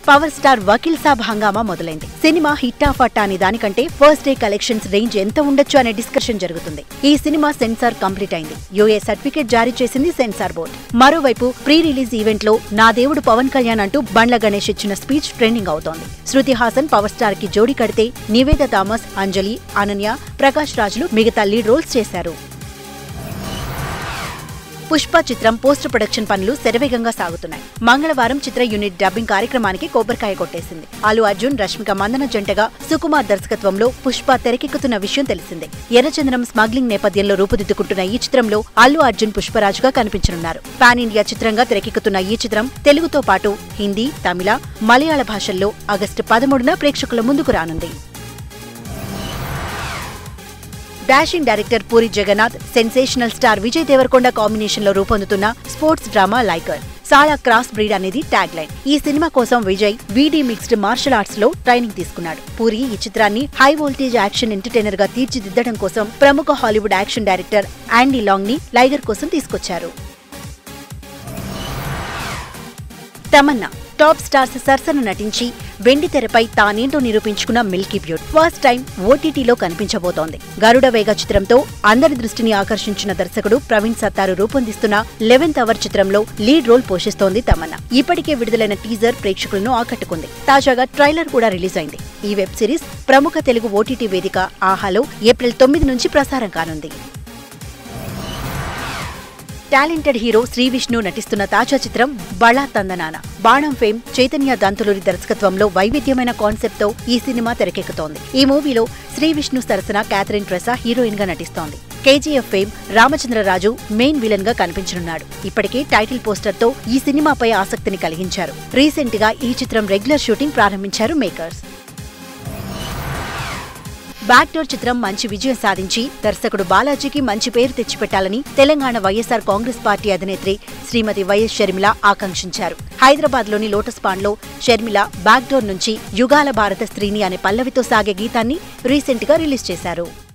power star Vakeel సాబ్ హంగామా మొదలైంది cinema హిట్టా ఫట్టా అనే దానికంటే ఫస్ట్ డే కలెక్షన్స్ రేంజ్ ఎంత ఉండొచ్చు అనే డిస్కషన్ జరుగుతుంది ఈ సినిమా సెన్సార్ కంప్లీట్ అయింది యూఏ సర్టిఫికేట్ జారీ చేసింది సెన్సార్ బోర్డ్ మరోవైపు ప్రీ రిలీజ్ ఈవెంట్ లో నా దేవుడు పవన్ కళ్యాణ్ అంటూ బండ్ల గణేష్ ఇచ్చిన స్పీచ్ ట్రెండింగ్ అవుతోంది శృతి హాసన్ పవర్ స్టార్ కి జోడి కడితే నివేద థామస్ అంజలి అనన్య ప్రకాష్ రాజులు మిగతా లీడ్ రోల్స్ చేశారు పుష్ప చిత్రం పోస్ట్ ప్రొడక్షన్ పనులు శరవేగంగా సాగుతున్నాయి మంగళవారం చిత్ర యూనిట్ డబ్బింగ్ కార్యక్రమానికి కొబ్బరికాయ కొట్టేసింది అల్లు అర్జున్ రష్మిక మందన జంటగా సుకుమార్ దర్శకత్వంలో పుష్ప తెరకెక్కుతున్న విషయం తెలిసిందే ఎర్రచంద్రం స్మగ్లింగ్ నేపథ్యంలో రూపుదిద్దుకుంటున్న ఈ చిత్రంలో అల్లు అర్జున్ పుష్పరాజుగా కనిపించనున్నారు పాన్ ఇండియా చిత్రంగా తెరకెక్కుతున్న ఈ చిత్రం తెలుగుతో పాటు హిందీ తమిళ మలయాళ భాషల్లో ఆగస్టు పదమూడున ప్రేక్షకుల ముందుకు రానుంది dashing director Puri Jagannadh sensational star Vijay Devarakonda combination లో రూపొందుతున్న స్పోర్ట్స్ డ్రామా లైకర్ చాలా క్రాస్ బ్రీడ్ అనేది ట్యాగ్ లైన్ ఈ సినిమా కోసం Vijay V D mixed martial arts లో ట్రైనింగ్ తీసుకున్నాడు పూరి ఈ చిత్రాన్ని హై వోల్టేజ్ యాక్షన్ ఎంటర్టైనర్ గా తీర్చిదిద్దడం కోసం ప్రముఖ Hollywood action director Andy Long ని లైగర్ కోసం తీసుకొచ్చారు తమన్నా టాప్ స్టార్స్ సరసన నటించి వెండి తెరపై తానేంటో నిరూపించుకున్న మిల్కీ బ్యూట్ ఫస్ట్ టైం ఓటీటీలో కనిపించబోతోంది గరుడ వేగ చిత్రంతో అందరి దృష్టిని ఆకర్షించిన దర్శకుడు ప్రవీణ్ సత్తారు రూపొందిస్తున్న లెవెన్త్ అవర్ చిత్రంలో లీడ్ రోల్ పోషిస్తోంది తమన్నా ఇప్పటికే విడుదలైన టీజర్ ప్రేక్షకులను ఆకట్టుకుంది తాజాగా ట్రైలర్ కూడా రిలీజ్ అయింది ఈ వెబ్ సిరీస్ ప్రముఖ తెలుగు ఓటీటీ వేదిక ఆహాలో ఏప్రిల్ తొమ్మిది నుంచి ప్రసారం కానుంది టాలెంటెడ్ హీరో శ్రీ విష్ణు నటిస్తున్న తాజా చిత్రం బళా తందనాన బాణం ఫేమ్ చైతన్య దంతులూరి దర్శకత్వంలో వైవిధ్యమైన కాన్సెప్ట్ తో ఈ సినిమా తెరకెక్కుతోంది ఈ మూవీలో శ్రీ విష్ణు సరసన క్యాథరిన్ ట్రెసా హీరోయిన్ గా నటిస్తోంది K G F fame Ramachandra Raju main villain గా కనిపించనున్నాడు ఇప్పటికే టైటిల్ పోస్టర్ తో ఈ సినిమాపై ఆసక్తిని కలిగించారు రీసెంట్ గా ఈ చిత్రం రెగ్యులర్ షూటింగ్ ప్రారంభించారు మేకర్స్ బ్యాక్డోర్ చిత్రం మంచి విజయం సాధించి దర్శకుడు బాలాజీకి మంచి పేరు తెచ్చిపెట్టాలని తెలంగాణ వైఎస్సార్ కాంగ్రెస్ పార్టీ అధినేత్రి శ్రీమతి వైఎస్ షర్మిల ఆకాంక్షించారు హైదరాబాద్ లోని లోటస్ పాండ్ లో షర్మిల బ్యాక్డోర్ నుంచి యుగాల భారత స్త్రీని అనే పల్లవితో సాగే గీతాన్ని రీసెంట్ గా రిలీజ్ చేశారు